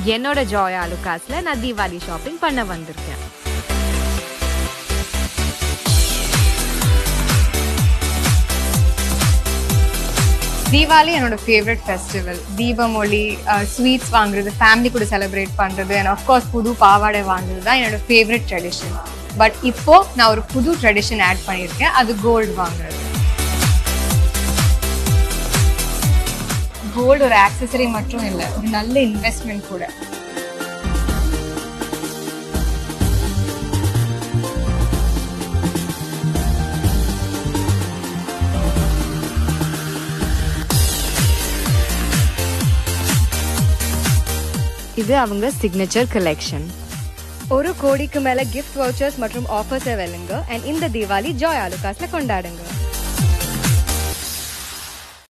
என்னோட ஜாய் ஆலுகாஸ்ல நான் தீபாவளி ஷாப்பிங் பண்ண வந்திருக்கேன் தீபாவளி என்னோட ஃபேவரட் ஃபெஸ்டிவல் தீபம் ஒளி ஸ்வீட்ஸ் வாங்குறது ஃபேமிலி கூட செலிப்ரேட் பண்ணுறது அண்ட் ஆஃப்கோர்ஸ் புது பாவாடை வாங்குறது தான் என்னோட ஃபேவரட் ட்ரெடிஷன் பட் இப்போ நான் ஒரு புது ட்ரெடிஷன் ஆட் பண்ணியிருக்கேன் அது கோல்டு வாங்குறது கோல்டு ஒரு ஆக்சசரி மட்டும் இல்லை ஒரு நல்ல இன்வெஸ்ட்மெண்ட் கூட இது அவங்க சிக்னேச்சர் கலெக்ஷன் ஒரு கோடிக்கு மேல கிஃப்ட் வவுச்சர்ஸ் மற்றும் ஆஃபர்ஸை வெல்லுங்க அண்ட் இந்த தீபாவளி ஜாய் ஆலுகாஸ்ல கொண்டாடுங்க